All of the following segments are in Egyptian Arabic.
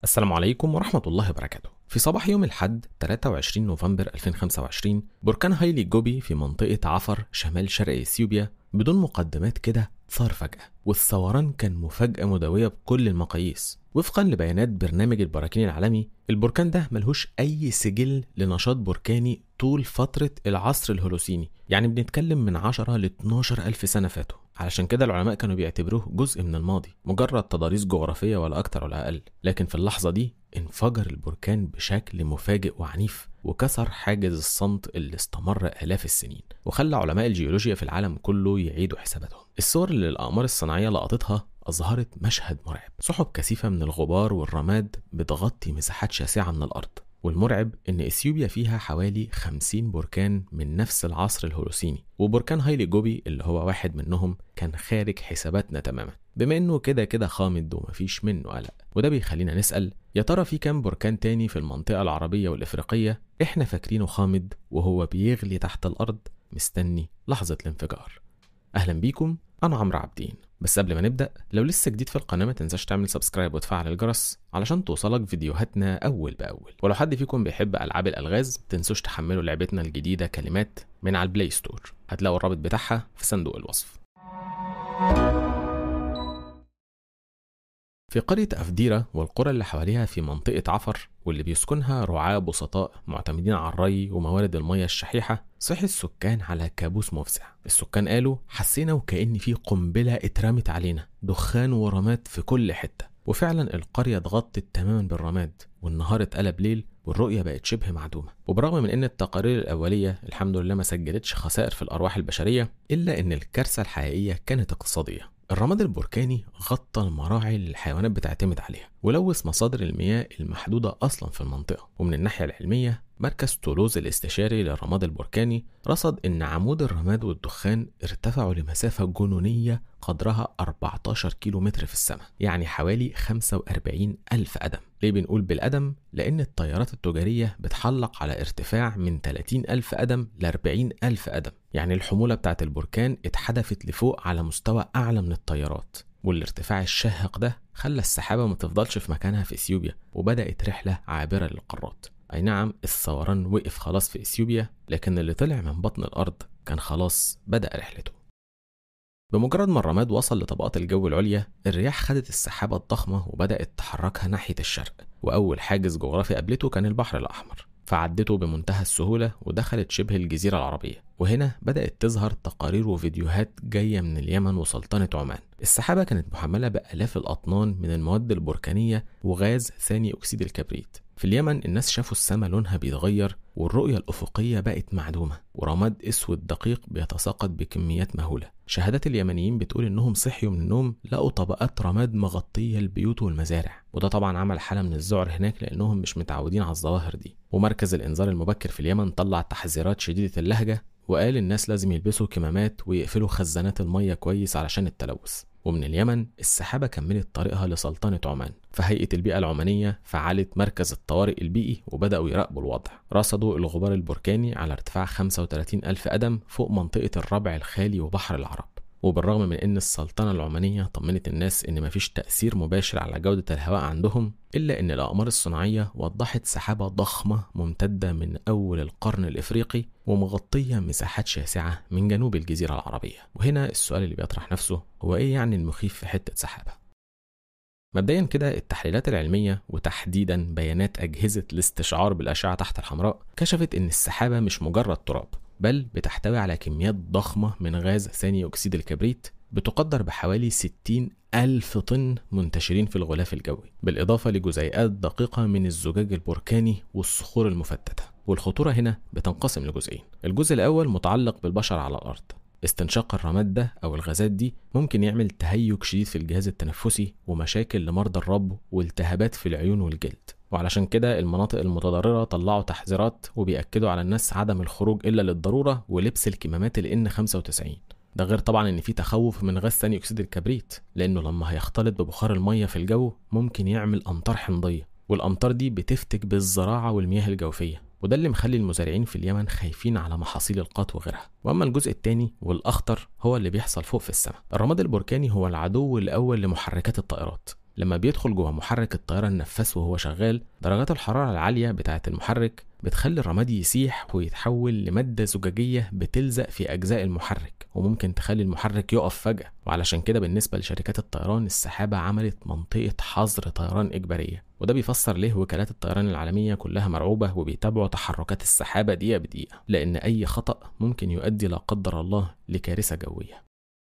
السلام عليكم ورحمة الله وبركاته في صباح يوم الحد 23 نوفمبر 2025 بركان هايلي جوبي في منطقة عفر شمال شرق اثيوبيا بدون مقدمات كده ثار فجأة والثوران كان مفاجأة مدوية بكل المقاييس وفقا لبيانات برنامج البراكين العالمي البركان ده ملهوش أي سجل لنشاط بركاني طول فترة العصر الهولوسيني يعني بنتكلم من 10 ل 12 ألف سنة فاتوا علشان كده العلماء كانوا بيعتبروه جزء من الماضي مجرد تضاريس جغرافية ولا أكتر ولا أقل لكن في اللحظة دي انفجر البركان بشكل مفاجئ وعنيف وكسر حاجز الصمت اللي استمر آلاف السنين وخلى علماء الجيولوجيا في العالم كله يعيدوا حساباتهم الصور اللي الأقمار الصناعية لقطتها أظهرت مشهد مرعب سحب كثيفة من الغبار والرماد بتغطي مساحات شاسعة من الأرض والمرعب إن إثيوبيا فيها حوالي 50 بركان من نفس العصر الهولوسيني وبركان هايلي جوبي اللي هو واحد منهم كان خارج حساباتنا تماما بما إنه كده كده خامد ومفيش منه قلق وده بيخلينا نسأل يا ترى في كام بركان تاني في المنطقة العربية والإفريقية إحنا فاكرينه خامد وهو بيغلي تحت الأرض مستني لحظة الانفجار أهلا بيكم أنا عمرو عابدين بس قبل ما نبدأ لو لسه جديد في القناة ما تنساش تعمل سبسكرايب وتفعل الجرس علشان توصلك فيديوهاتنا أول بأول ولو حد فيكم بيحب ألعاب الألغاز تنسوش تحملوا لعبتنا الجديدة كلمات من على البلاي ستور هتلاقوا الرابط بتاعها في صندوق الوصف في قرية أفديرة والقرى اللي حواليها في منطقة عفر واللي بيسكنها رعاة بسطاء معتمدين على الري وموارد المياه الشحيحة صحي السكان على كابوس مفزع السكان قالوا حسينا وكأن في قنبلة اترمت علينا دخان ورماد في كل حتة وفعلا القرية اتغطت تماما بالرماد والنهار اتقلب ليل والرؤية بقت شبه معدومة وبرغم من ان التقارير الأولية الحمد لله ما سجلتش خسائر في الأرواح البشرية إلا ان الكارثة الحقيقية كانت اقتصادية الرماد البركاني غطى المراعي اللي الحيوانات بتعتمد عليها ولوث مصادر المياه المحدودة أصلا في المنطقة ومن الناحية العلمية مركز تولوز الاستشاري للرماد البركاني رصد إن عمود الرماد والدخان ارتفعوا لمسافة جنونية قدرها 14 كيلو متر في السماء يعني حوالي 45 ألف قدم ليه بنقول بالقدم؟ لأن الطيارات التجارية بتحلق على ارتفاع من 30 ألف قدم ل 40 ألف قدم يعني الحمولة بتاعت البركان اتحدفت لفوق على مستوى أعلى من الطيارات والارتفاع الشاهق ده خلى السحابة ما تفضلش في مكانها في إثيوبيا وبدأت رحلة عابرة للقارات أي نعم الثوران وقف خلاص في إثيوبيا لكن اللي طلع من بطن الأرض كان خلاص بدأ رحلته بمجرد ما الرماد وصل لطبقات الجو العليا الرياح خدت السحابة الضخمة وبدأت تحركها ناحية الشرق وأول حاجز جغرافي قابلته كان البحر الأحمر فعدته بمنتهى السهولة ودخلت شبه الجزيرة العربية وهنا بدأت تظهر تقارير وفيديوهات جاية من اليمن وسلطنة عمان السحابة كانت محملة بآلاف الأطنان من المواد البركانية وغاز ثاني أكسيد الكبريت في اليمن الناس شافوا السماء لونها بيتغير والرؤية الأفقية بقت معدومة ورماد أسود دقيق بيتساقط بكميات مهولة شهادات اليمنيين بتقول إنهم صحيوا من النوم لقوا طبقات رماد مغطية البيوت والمزارع وده طبعا عمل حالة من الذعر هناك لأنهم مش متعودين على الظواهر دي ومركز الإنذار المبكر في اليمن طلع تحذيرات شديدة اللهجة وقال الناس لازم يلبسوا كمامات ويقفلوا خزانات المية كويس علشان التلوث ومن اليمن السحابة كملت طريقها لسلطنة عمان فهيئة البيئة العمانية فعلت مركز الطوارئ البيئي وبدأوا يراقبوا الوضع رصدوا الغبار البركاني على ارتفاع 35 ألف قدم فوق منطقة الربع الخالي وبحر العرب وبالرغم من ان السلطنة العمانية طمنت الناس ان مفيش تأثير مباشر على جودة الهواء عندهم الا ان الاقمار الصناعية وضحت سحابة ضخمة ممتدة من اول القرن الافريقي ومغطية مساحات شاسعة من جنوب الجزيرة العربية وهنا السؤال اللي بيطرح نفسه هو ايه يعني المخيف في حتة سحابة مبدئيا كده التحليلات العلمية وتحديدا بيانات أجهزة الاستشعار بالأشعة تحت الحمراء كشفت إن السحابة مش مجرد تراب بل بتحتوي على كميات ضخمة من غاز ثاني أكسيد الكبريت بتقدر بحوالي 60 ألف طن منتشرين في الغلاف الجوي بالإضافة لجزيئات دقيقة من الزجاج البركاني والصخور المفتتة والخطورة هنا بتنقسم لجزئين الجزء الأول متعلق بالبشر على الأرض استنشاق الرماد ده أو الغازات دي ممكن يعمل تهيج شديد في الجهاز التنفسي ومشاكل لمرضى الرب والتهابات في العيون والجلد وعلشان كده المناطق المتضررة طلعوا تحذيرات وبيأكدوا على الناس عدم الخروج إلا للضرورة ولبس الكمامات ال N95 ده غير طبعا ان في تخوف من غاز ثاني اكسيد الكبريت لانه لما هيختلط ببخار الميه في الجو ممكن يعمل امطار حمضيه والامطار دي بتفتك بالزراعه والمياه الجوفيه وده اللي مخلي المزارعين في اليمن خايفين على محاصيل القط وغيرها واما الجزء الثاني والاخطر هو اللي بيحصل فوق في السماء الرماد البركاني هو العدو الاول لمحركات الطائرات لما بيدخل جوه محرك الطيارة النفاث وهو شغال درجات الحرارة العالية بتاعة المحرك بتخلي الرماد يسيح ويتحول لمادة زجاجية بتلزق في أجزاء المحرك وممكن تخلي المحرك يقف فجأة وعلشان كده بالنسبة لشركات الطيران السحابة عملت منطقة حظر طيران إجبارية وده بيفسر ليه وكالات الطيران العالمية كلها مرعوبة وبيتابعوا تحركات السحابة دقيقة بدقيقة لأن أي خطأ ممكن يؤدي لا قدر الله لكارثة جوية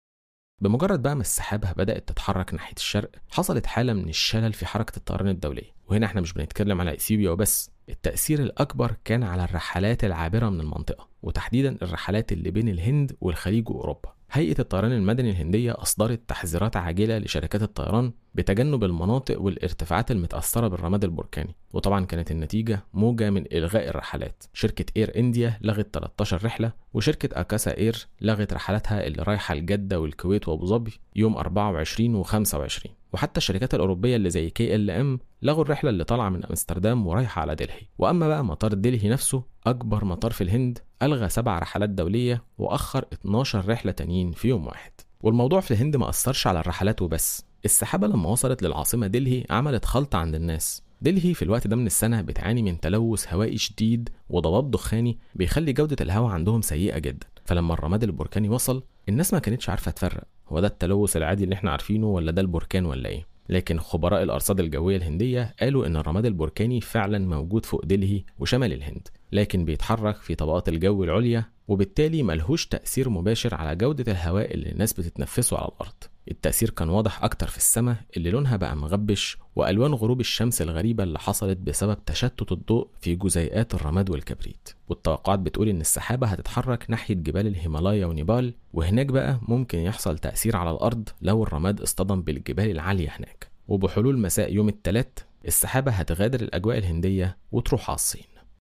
بمجرد بقى ما السحابة بدأت تتحرك ناحية الشرق حصلت حالة من الشلل في حركة الطيران الدولية وهنا احنا مش بنتكلم على اثيوبيا وبس التأثير الأكبر كان على الرحلات العابرة من المنطقة وتحديدا الرحلات اللي بين الهند والخليج وأوروبا هيئة الطيران المدني الهندية أصدرت تحذيرات عاجلة لشركات الطيران بتجنب المناطق والارتفاعات المتأثرة بالرماد البركاني وطبعا كانت النتيجة موجة من إلغاء الرحلات شركة إير إنديا لغت 13 رحلة وشركة أكاسا إير لغت رحلاتها اللي رايحة الجدة والكويت وأبو ظبي يوم 24 و 25 وحتى الشركات الأوروبية اللي زي كي ال ام لغوا الرحلة اللي طالعة من أمستردام ورايحة على دلهي وأما بقى مطار دلهي نفسه أكبر مطار في الهند ألغى سبع رحلات دولية وأخر 12 رحلة تانيين في يوم واحد والموضوع في الهند ما أثرش على الرحلات وبس السحابة لما وصلت للعاصمة دلهي عملت خلطة عند الناس دلهي في الوقت ده من السنة بتعاني من تلوث هوائي شديد وضباب دخاني بيخلي جودة الهواء عندهم سيئة جدا فلما الرماد البركاني وصل الناس ما كانتش عارفة تفرق هو ده التلوث العادي اللي احنا عارفينه ولا ده البركان ولا ايه لكن خبراء الأرصاد الجوية الهندية قالوا إن الرماد البركاني فعلا موجود فوق دلهي وشمال الهند لكن بيتحرك في طبقات الجو العليا وبالتالي ملهوش تأثير مباشر على جودة الهواء اللي الناس بتتنفسه على الأرض التأثير كان واضح أكتر في السماء اللي لونها بقى مغبش وألوان غروب الشمس الغريبة اللي حصلت بسبب تشتت الضوء في جزيئات الرماد والكبريت والتوقعات بتقول إن السحابة هتتحرك ناحية جبال الهيمالايا ونيبال وهناك بقى ممكن يحصل تأثير على الأرض لو الرماد اصطدم بالجبال العالية هناك وبحلول مساء يوم الثلاث السحابة هتغادر الأجواء الهندية وتروح على الصين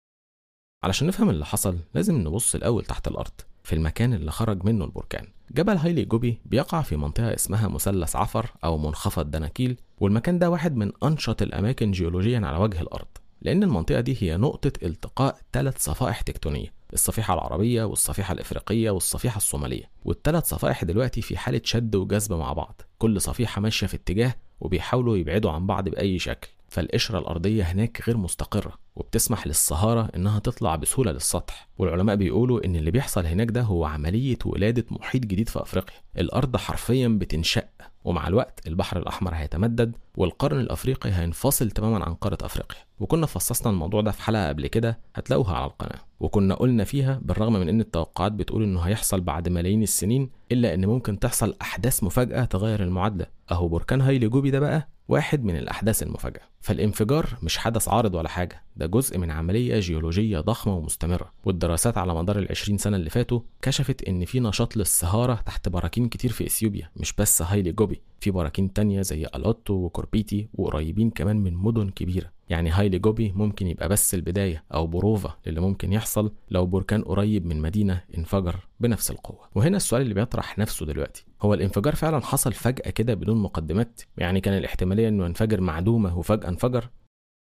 علشان نفهم اللي حصل لازم نبص الأول تحت الأرض في المكان اللي خرج منه البركان جبل هايلي جوبي بيقع في منطقة اسمها مثلث عفر أو منخفض دناكيل والمكان ده واحد من أنشط الأماكن جيولوجيا على وجه الأرض لأن المنطقة دي هي نقطة التقاء ثلاث صفائح تكتونية الصفيحة العربية والصفيحة الإفريقية والصفيحة الصومالية والثلاث صفائح دلوقتي في حالة شد وجذب مع بعض كل صفيحة ماشية في اتجاه وبيحاولوا يبعدوا عن بعض بأي شكل فالقشرة الأرضية هناك غير مستقرة وبتسمح للصهارة إنها تطلع بسهولة للسطح والعلماء بيقولوا إن اللي بيحصل هناك ده هو عملية ولادة محيط جديد في أفريقيا الأرض حرفيا بتنشق ومع الوقت البحر الأحمر هيتمدد والقرن الأفريقي هينفصل تماما عن قارة أفريقيا وكنا فصصنا الموضوع ده في حلقة قبل كده هتلاقوها على القناة وكنا قلنا فيها بالرغم من إن التوقعات بتقول إنه هيحصل بعد ملايين السنين إلا إن ممكن تحصل أحداث مفاجأة تغير المعادلة أهو بركان هايلي جوبي ده بقى واحد من الأحداث المفاجئة فالانفجار مش حدث عارض ولا حاجة ده جزء من عملية جيولوجية ضخمة ومستمرة والدراسات على مدار العشرين سنة اللي فاتوا كشفت إن في نشاط للصهارة تحت براكين كتير في إثيوبيا مش بس هايلي جوبي في براكين تانية زي ألوتو وكوربيتي وقريبين كمان من مدن كبيرة يعني هايلي جوبي ممكن يبقى بس البداية أو بروفة للي ممكن يحصل لو بركان قريب من مدينة انفجر بنفس القوة وهنا السؤال اللي بيطرح نفسه دلوقتي هو الانفجار فعلا حصل فجأة كده بدون مقدمات يعني كان الاحتمالية انه ينفجر معدومة وفجأة انفجر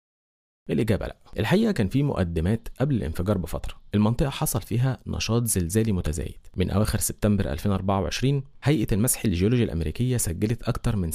الإجابة لا الحقيقة كان في مقدمات قبل الانفجار بفترة المنطقة حصل فيها نشاط زلزالي متزايد من أواخر سبتمبر 2024 هيئة المسح الجيولوجي الأمريكية سجلت أكتر من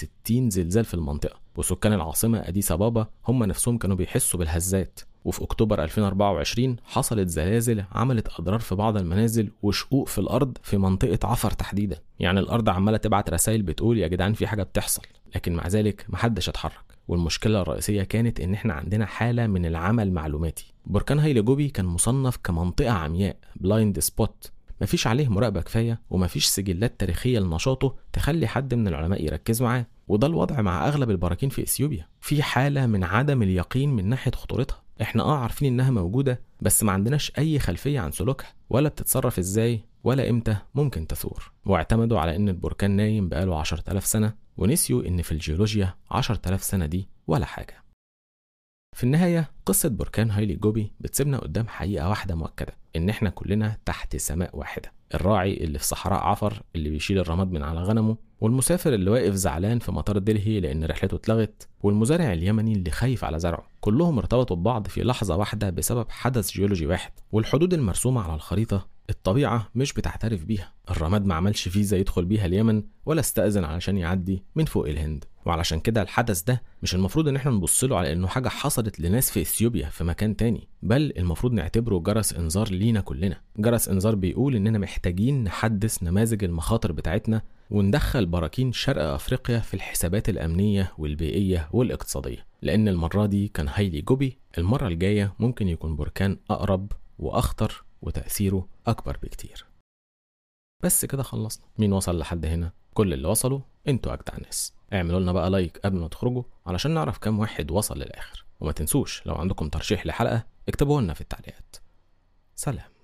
67 زلزال في المنطقة وسكان العاصمة أديس أبابا هم نفسهم كانوا بيحسوا بالهزات وفي أكتوبر 2024 حصلت زلازل عملت أضرار في بعض المنازل وشقوق في الأرض في منطقة عفر تحديدا يعني الأرض عمالة تبعت رسائل بتقول يا جدعان في حاجة بتحصل لكن مع ذلك محدش اتحرك والمشكلة الرئيسية كانت إن إحنا عندنا حالة من العمى المعلوماتي بركان هايلي جوبي كان مصنف كمنطقة عمياء بلايند سبوت مفيش عليه مراقبة كفاية ومفيش سجلات تاريخية لنشاطه تخلي حد من العلماء يركز معاه وده الوضع مع أغلب البراكين في إثيوبيا في حالة من عدم اليقين من ناحية خطورتها احنا اه عارفين انها موجودة بس ما عندناش اي خلفية عن سلوكها ولا بتتصرف ازاي ولا امتى ممكن تثور واعتمدوا على ان البركان نايم بقاله 10000 سنة ونسيوا ان في الجيولوجيا 10000 سنة دي ولا حاجة في النهاية قصة بركان هايلي جوبي بتسيبنا قدام حقيقة واحدة مؤكدة إن إحنا كلنا تحت سماء واحدة الراعي اللي في صحراء عفر اللي بيشيل الرماد من على غنمه والمسافر اللي واقف زعلان في مطار دلهي لأن رحلته اتلغت والمزارع اليمني اللي خايف على زرعه كلهم ارتبطوا ببعض في لحظة واحدة بسبب حدث جيولوجي واحد والحدود المرسومة على الخريطة الطبيعة مش بتعترف بيها الرماد ما عملش فيزا يدخل بيها اليمن ولا استأذن علشان يعدي من فوق الهند وعلشان كده الحدث ده مش المفروض ان احنا نبص له على انه حاجه حصلت لناس في اثيوبيا في مكان تاني بل المفروض نعتبره جرس انذار لينا كلنا جرس انذار بيقول اننا محتاجين نحدث نماذج المخاطر بتاعتنا وندخل براكين شرق افريقيا في الحسابات الامنيه والبيئيه والاقتصاديه لان المره دي كان هايلي جوبي المره الجايه ممكن يكون بركان اقرب واخطر وتاثيره اكبر بكتير بس كده خلصنا مين وصل لحد هنا كل اللي وصلوا انتوا اجدع ناس اعملوا لنا بقى لايك قبل ما تخرجوا علشان نعرف كام واحد وصل للاخر وما تنسوش لو عندكم ترشيح لحلقه اكتبوه لنا في التعليقات سلام